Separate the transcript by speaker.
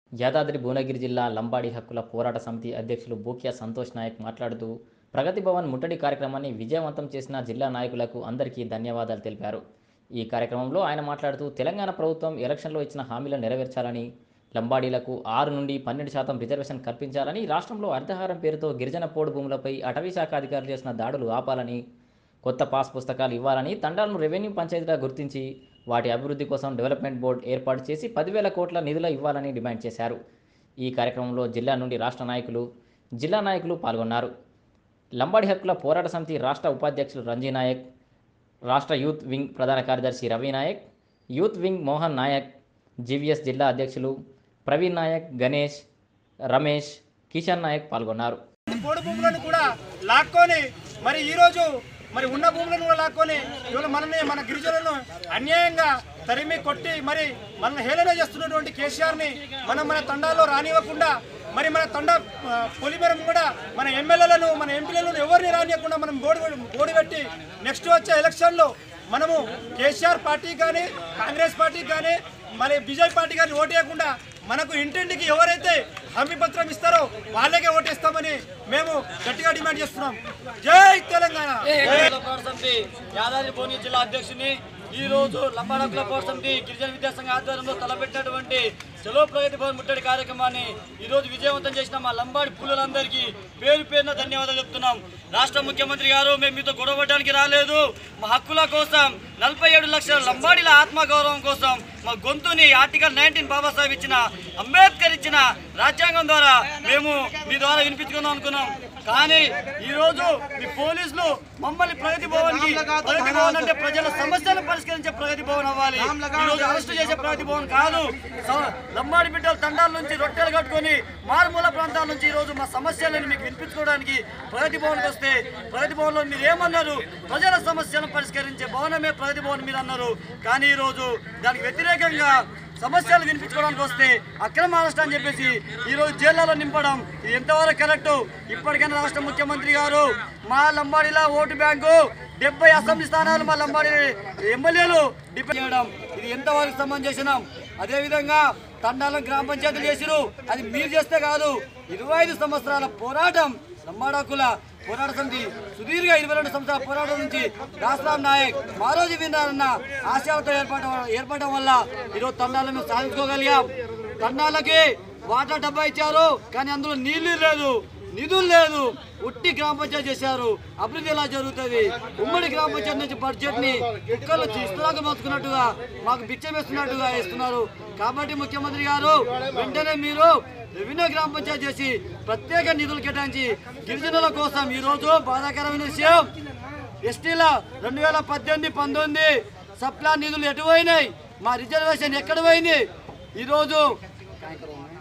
Speaker 1: యాదాద్రి భువనగిరి జిల్లా లంబాడి హక్కుల పోరాట సమితి అధ్యక్షులు బూక్యా సంతోష్ నాయక్ మాట్లాడుతూ ప్రగతి భవన్ ముట్టడి కార్యక్రమాన్ని విజయవంతం చేసిన జిల్లా నాయకులకు అందరికీ ధన్యవాదాలు తెలిపారు ఈ కార్యక్రమంలో ఆయన మాట్లాడుతూ తెలంగాణ ప్రభుత్వం ఎలక్షన్లో ఇచ్చిన హామీలను నెరవేర్చాలని లంబాడీలకు ఆరు నుండి పన్నెండు శాతం రిజర్వేషన్ కల్పించాలని రాష్ట్రంలో అర్ధహారం పేరుతో గిరిజన పోడు భూములపై అటవీ శాఖ అధికారులు చేసిన దాడులు ఆపాలని కొత్త పాస్ పుస్తకాలు ఇవ్వాలని తండాలను రెవెన్యూ పంచాయతీగా గుర్తించి వాటి అభివృద్ధి కోసం డెవలప్మెంట్ బోర్డు ఏర్పాటు చేసి పదివేల కోట్ల నిధులు ఇవ్వాలని డిమాండ్ చేశారు ఈ కార్యక్రమంలో జిల్లా నుండి రాష్ట్ర నాయకులు జిల్లా నాయకులు పాల్గొన్నారు లంబాడి హక్కుల పోరాట సమితి రాష్ట్ర ఉపాధ్యక్షులు రంజీ నాయక్ రాష్ట్ర యూత్ వింగ్ ప్రధాన కార్యదర్శి Ravi Nayak youth wing Mohan Nayak GVS జిల్లా అధ్యక్షులు ప్రవీణ్ నాయక్ గణేష్ రమేష్ కిషన్ నాయక్ పాల్గొన్నారు
Speaker 2: పోడు భూములను కూడా లాక్కొని మరి ఈ రోజు మరి ఉన్న భూములను కూడా లాక్కొని ఇవాళ మనల్ని మన గిరిజనులను అన్యాయంగా తరిమి కొట్టి మరి మనల్ని హేళన చేస్తున్నటువంటి కేసీఆర్ ని మనం మన తండాల్లో రానివ్వకుండా మరి మన తండా ఆ, పొలిమేరం కూడా మన ఎమ్మెల్యేలను మన ఎంపీలను ఎవరిని రానియకుండా మనం బోడి బోడి పెట్టి నెక్స్ట్ వచ్చే ఎలక్షన్లో మనము కేసీఆర్ పార్టీ కానీ కాంగ్రెస్ పార్టీ కానీ మరి బీజేపీ పార్టీ కానీ ఓటేయకుండా మనకు ఇంటింటికి ఎవరైతే హామీ పత్రం ఇస్తారో వాళ్ళకే ఓటేస్తామని మేము గట్టిగా డిమాండ్ చేస్తున్నాం జై తెలంగాణ
Speaker 3: పోరాట సమితి యాదాద్రి భువనగిరి జిల్లా అధ్యక్షుని ఈ రోజు లంబాడకుల పోరాట సమితి గిరిజన విద్యాసంఘ ఆధ్వర్యంలో తలపెట్టినటువంటి చలో ప్రగతి భవన్ ముట్టడి కార్యక్రమాన్ని ఈ రోజు విజయవంతం చేసిన మా లంబాడి పూలందరికీ పేరు పేరున ధన్యవాదాలు చెప్తున్నాం రాష్ట్ర ముఖ్యమంత్రి గారు మేము మీతో గొడవపడడానికి రాలేదు మా హక్కుల కోసం నలభై ఏడు లక్షల లంబాడీల ఆత్మగౌరవం కోసం మా గొంతుని ఆర్టికల్ నైన్టీన్ బాబాసాహెబ్ ఇచ్చిన అంబేద్కర్ ఇచ్చిన రాజ్యాంగం ద్వారా మేము మీ ద్వారా వినిపించుకుందాం అనుకున్నాం కానీ ఈ రోజు మీ పోలీసులు మమ్మల్ని ప్రగతి భవన్ కి ప్రగతి భవన్ అంటే ప్రజల సమస్యలు పరిష్కరించే ప్రగతి భవన్ అవ్వాలి ఈ రోజు అరెస్ట్ చేసే ప్రగతి భవన్ కాదు స- లంబాడి బిడ్డలు తండాల నుంచి రొట్టెలు కట్టుకొని మారుమూల ప్రాంతాల నుంచి ఈ రోజు మా సమస్యలను మీకు వినిపించుకోవడానికి ప్రగతి భవన్కి వస్తే ప్రగతి భవన్లో మీరు ఏమన్నారు ప్రజల సమస్యలను పరిష్కరించే భవనమే ప్రగతి భవన్ మీరు అన్నారు కానీ ఈ రోజు దానికి వ్యతిరేకంగా సమస్యలు వినిపించుకోవడానికి వస్తే అక్రమ అరెస్ట్ అని చెప్పేసి ఈ రోజు జైళ్లలో నింపడం ఇది ఎంతవరకు కరెక్ట్ ఇప్పటికైనా రాష్ట్ర ముఖ్యమంత్రి గారు మా లంబాడీల ఓటు బ్యాంకు డెబ్బై అసెంబ్లీ స్థానాలు మా లంబాడీ ఎమ్మెల్యేలు డిపెండ్ చేయడం ఇది ఎంతవరకు సమంజసం అదేవిధంగా తండాలను గ్రామ పంచాయతీలు చేసిరు అది మీరు చేస్తే కాదు ఇరవై ఐదు సంవత్సరాల పోరాటం లంబాడకుల పోరాట సమితి సుదీర్ఘ ఇరవై రెండు సంవత్సరాల పోరాటం నుంచి దాసరాం నాయక్ మారోజు విన్నారన్న ఆశయాలతో ఏర్పడడం ఏర్పడడం వల్ల ఈరోజు తండాలను మేము సాధించుకోగలిగాం తండాలకి వాటర్ డబ్బా ఇచ్చారు కానీ అందులో నీళ్లు లేదు నిధులు లేదు ఉట్టి గ్రామ పంచాయతీ చేశారు అభివృద్ధి ఎలా జరుగుతుంది ఉమ్మడి గ్రామ పంచాయతీ నుంచి బడ్జెట్ ని కుక్కలు ఇస్తులాగా మోసుకున్నట్టుగా మాకు బిచ్చం వేస్తున్నట్టుగా ఇస్తున్నారు కాబట్టి ముఖ్యమంత్రి గారు వెంటనే మీరు రెవెన్యూ గ్రామ పంచాయతీ చేసి ప్రత్యేక నిధులు కేటాయించి గిరిజనుల కోసం ఈ రోజు బాధాకరమైన విషయం ఎస్టీల రెండు వేల పద్దెనిమిది పంతొమ్మిది సప్లా నిధులు ఎటు పోయినాయి మా రిజర్వేషన్ ఎక్కడ పోయింది ఈరోజు